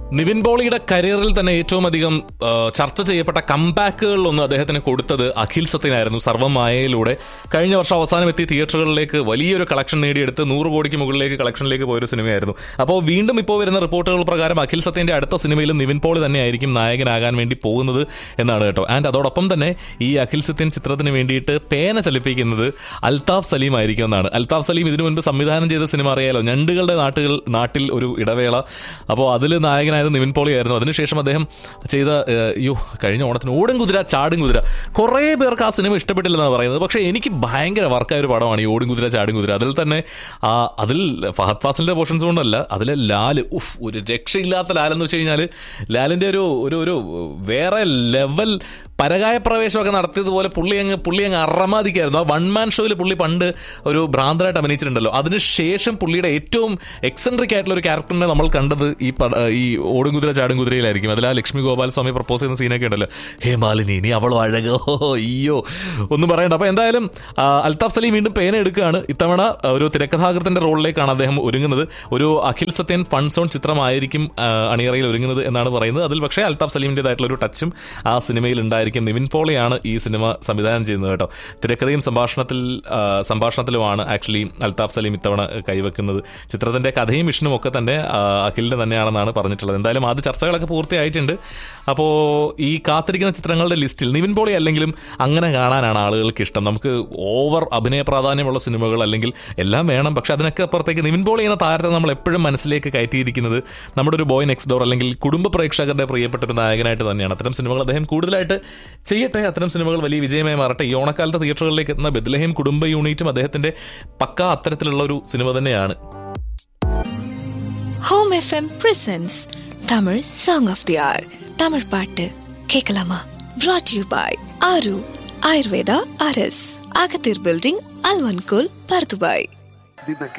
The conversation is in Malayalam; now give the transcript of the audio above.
നിവിൻ പോളിയുടെ കരിയറിൽ തന്നെ ഏറ്റവും അധികം ആ, ചർച്ച ചെയ്യപ്പെട്ട കംബാക്കുകളിലൊന്ന് അദ്ദേഹത്തിന് കൊടുത്തത് അഖിൽ സത്യനായിരുന്നു സർവ്വമായയിലൂടെ കഴിഞ്ഞ വർഷം അവസാനം എത്തി തിയേറ്ററുകളിലേക്ക് വലിയൊരു കളക്ഷൻ നേടിയെടുത്ത് നൂറ് കോടിക്ക് മുകളിലേക്ക് കളക്ഷനിലേക്ക് പോയൊരു സിനിമയായിരുന്നു അപ്പോൾ വീണ്ടും ഇപ്പോൾ വരുന്ന റിപ്പോർട്ടുകൾ പ്രകാരം അഖിൽ സത്യന്റെ അടുത്ത സിനിമയിലും നിവിൻ പോളി തന്നെയായിരിക്കും നായകനാകാൻ വേണ്ടി പോകുന്നത് എന്നാണ് കേട്ടോ ആൻഡ് അതോടൊപ്പം തന്നെ ഈ അഖിൽ സത്യൻ ചിത്രത്തിന് വേണ്ടിയിട്ട് പേന ചലിപ്പിക്കുന്നത് അൽതാഫ് സലീം ആയിരിക്കും എന്നാണ് അൽതാഫ് സലീം ഇതിനു മുൻപ് സംവിധാനം ചെയ്ത സിനിമ അറിയാലോ ഞണ്ടുകളുടെ നാട്ടുകൾ നാട്ടിൽ ഒരു ഇടവേള അപ്പോൾ അതിൽ നായകനായത് നിവിൻ പോളി ആയിരുന്നു അതിനുശേഷം അദ്ദേഹം ചെയ്ത ഏഹ്, യോ കഴിഞ്ഞ ഓണത്തിന് ഓടും കുതിര ചാടും കുതിര കുറേ പേർക്ക് ആ സിനിമ ഇഷ്ടപ്പെട്ടില്ലെന്നാണ് പറയുന്നത് പക്ഷേ എനിക്ക് ഭയങ്കര വർക്കായ ഒരു പടമാണ് ഈ ഓടും കുതിര ചാടും കുതിര അതിൽ തന്നെ ആ അതിൽ ഫഹദ് ഫാസിലിന്റെ പോർഷൻസ് കൊണ്ടല്ല അതിലെ ലാല് ഉഫ് ഒരു രക്ഷയില്ലാത്ത ലാലെന്ന് വെച്ച് കഴിഞ്ഞാൽ ലാലിന്റെ ഒരു ഒരു ഒരു വേറെ ലെവൽ പരകായ പ്രവേശമൊക്കെ നടത്തിയതുപോലെ പുള്ളി അങ്ങ് പുള്ളി അങ്ങ് അറമാദിക്കായിരുന്നു ആ വൺ മാൻ ഷോയിൽ പുള്ളി പണ്ട് ഒരു ഭ്രാന്തരായിട്ട് അഭിനയിച്ചിട്ടുണ്ടല്ലോ അതിനുശേഷം പുള്ളിയുടെ ഏറ്റവും എക്സെൻട്രിക് ആയിട്ടുള്ള ഒരു ക്യാരക്ടറിനെ നമ്മൾ കണ്ടത് ഈ പട- ഈ ഓടും കുതിര ചാടും കുതിരയിലായിരിക്കും അതിൽ ആ ലക്ഷ്മി ഗോപാൽ സ്വാമി പ്രപ്പോസ് ചെയ്യുന്ന സീനൊക്കെ ഉണ്ടല്ലോ ഹേ മാലിനി നീ അവളോ അഴകോ അയ്യോ ഒന്നും പറയണ്ട അപ്പൊ എന്തായാലും ആ, അൽതാഫ് സലീം വീണ്ടും പേന എടുക്കുകയാണ് ഇത്തവണ ഒരു തിരക്കഥാകൃത്തിന്റെ റോളിലേക്കാണ് അദ്ദേഹം ഒരുങ്ങുന്നത് ഒരു അഖിൽ സത്യൻ ഫൺ സോൺ ചിത്രമായിരിക്കും ആ, അണിയറയിൽ ഒരുങ്ങുന്നത് എന്നാണ് പറയുന്നത് അതിൽ പക്ഷേ അൽതാഫ് സലീമിൻ്റെതായിട്ടുള്ള ഒരു ടച്ചും ആ സിനിമയിൽ ഉണ്ടായിരിക്കും നിവിൻ പോളിയാണ് ഈ സിനിമ സംവിധാനം ചെയ്യുന്നത് കേട്ടോ തിരക്കഥയും സംഭാഷണത്തിൽ ആ, സംഭാഷണത്തിലുമാണ് ആക്ച്വലി അൽതാഫ് സലീം ഇത്തവണ കൈവെക്കുന്നത് ചിത്രത്തിന്റെ കഥയും വിഷ്ണുവും ഒക്കെ തന്നെ ആ, അഖിലിന്റെ തന്നെയാണെന്നാണ് പറഞ്ഞിട്ടുള്ളത് എന്തായാലും ആദ്യ ചർച്ചകളൊക്കെ പൂർത്തിയായിട്ടുണ്ട് അപ്പോൾ ഈ കാത്തിരിക്കുന്ന ചിത്രങ്ങളുടെ ലിസ്റ്റിൽ നിവിൻ പോളി അല്ലെങ്കിലും അങ്ങനെ കാണാനാണ് ആളുകൾക്ക് ഇഷ്ടം നമുക്ക് ഓവർ അഭിനയ പ്രാധാന്യമുള്ള സിനിമകൾ അല്ലെങ്കിൽ എല്ലാം വേണം പക്ഷെ അതിനൊക്കെ അപ്പുറത്തേക്ക് നിവിൻ പോളി എന്ന താരത്തെ നമ്മൾ എപ്പോഴും മനസ്സിലേക്ക് കയറ്റിയിരിക്കുന്നത് നമ്മുടെ ഒരു ബോയ് നെക്സ്റ്റ് ഡോർ അല്ലെങ്കിൽ കുടുംബ പ്രേക്ഷകരുടെ പ്രിയപ്പെട്ട ഒരു നായകനായിട്ട് തന്നെയാണ് അത്തരം സിനിമകൾ അദ്ദേഹം കൂടുതലായിട്ട് ചെയ്യട്ടെ അത്തരം സിനിമകൾ വലിയ വിജയമായി മാറട്ടെ ഈ ഓണക്കാലത്ത് തിയേറ്ററുകളിലേക്ക് എത്തുന്ന ബെദ്ലഹേം കുടുംബ യൂണിറ്റും അദ്ദേഹത്തിന്റെ പക്ക അത്തരത്തിലുള്ള ഒരു സിനിമ തന്നെയാണ് home FM presents Tamil song of the hour Tamil பாட்டு கேட்கலாமா brought you by Aaru Ayurveda R S அகத்தீர் பில்டிங் அல்வன்கோல் பர்துபாய்